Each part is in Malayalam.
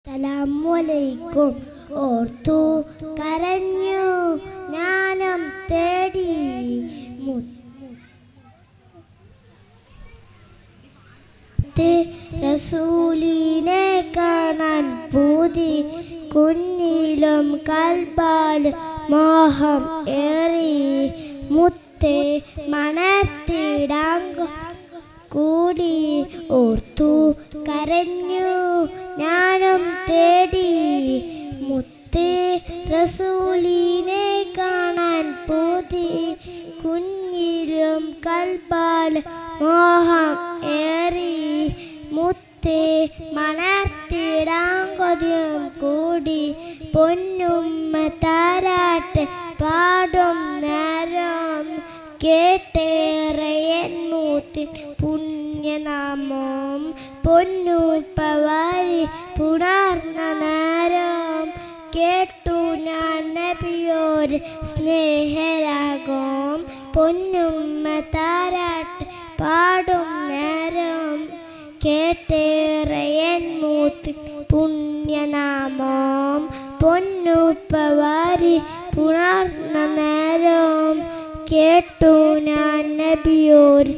സലാമലൈക്കും ഓർത്തു കരഞ്ഞു ജ്ഞാനം തേടി മുത്ത് റസൂലിനെ കാണാൻ പൂതി കുഞ്ഞിലും കൽബാൽ മോഹം ഏറി മുത്ത് മണത്തിടാൻ കൂടി ഓർത്തു കരഞ്ഞു ഞാനും തേടി മുത്ത് റസൂലിനെ കാണാൻ പൂതി കുഞ്ഞിലും കൽബാൽ മോഹം ഏറി മുത്ത് മണത്തിടാൻ കൊതിയും കൂടി പൊന്നുമ്മ താരാട്ട് പാടും നേരം കേട്ടേറയൻ മൂത്തിൻ പുണ്യനാമം പൊന്നൂപ്പവാരി പുണർന്ന നേരം കേട്ടു ഞാൻ നബിയോട് സ്നേഹരാഗം പൊന്നുമ്മ താരാട്ട് പാടും നേരം കേട്ടേറയൻ മൂത്തിൻ പുണ്യനാമം പൊന്നുപ്പവാരി പുണർന്ന നേരം കേട്ടു ഞാൻ നബിയോർ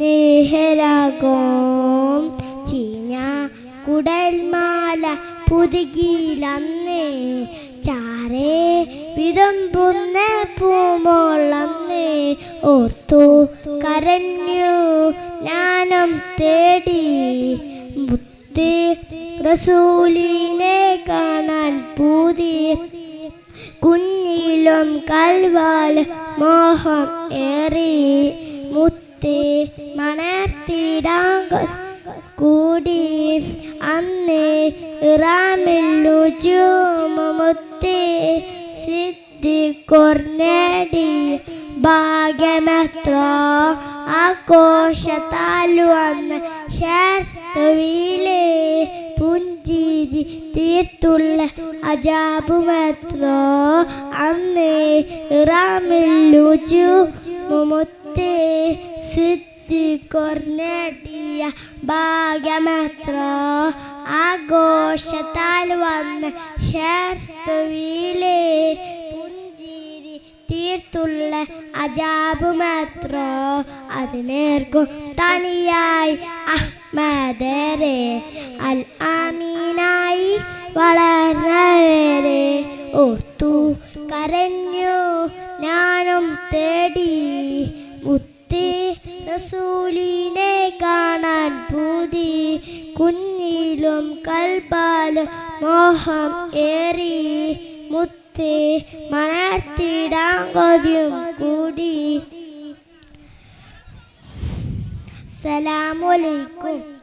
സ്നേഹരാഗം ചീഞ്ഞ കുടൽമാല പുതുകിയിലന്ന് ചാരേ വിതമ്പുന്ന പൂമോളന്ന് ഓർത്തു കരഞ്ഞു ഞാനും തേടി മുത്ത് റസൂലിനെ കാണാൻ പൂതി കുഞ്ഞിലും കൽവാൽ മോഹം ഏറി മുത്ത് മണർത്തിടാൻ കൂടി അന്ന് ഇറാമില്ലു ചുമമുത്ത് സിദ്ധി കൊർനേടി ഭാഗ്യമെത്ര ആഘോഷത്താലു വന്ന് ശർത്തവിയിലെ പുഞ്ചിരി തീർത്തുള്ള അജാബുമെത്ര അന്ന് ഇറാമില്ലു ചുമമുത്ത് സിദ്ധി കൊർനേടിയ ഭാഗ്യമെത്ര ആഘോഷത്താൽ വന്ന് ശർത്തവിയിലെ പുഞ്ചിരി തീർത്തുള്ള അജാബുമെത്ര അതിനേർക്കും തനിയായി അഹ്മദരെ അൽ ആമീനായി വളർന്നവരെ ഓർത്തു കരഞ്ഞു ഞാനും തേടി മുത്ത് റസൂലിനെ കാണാൻ പൂതി കുഞ്ഞിലും കൽബാലും മോഹം ഏറി മുത്ത് മണർത്തിടാൻ കൊതിയും കൂടി സലാമലൈക്കും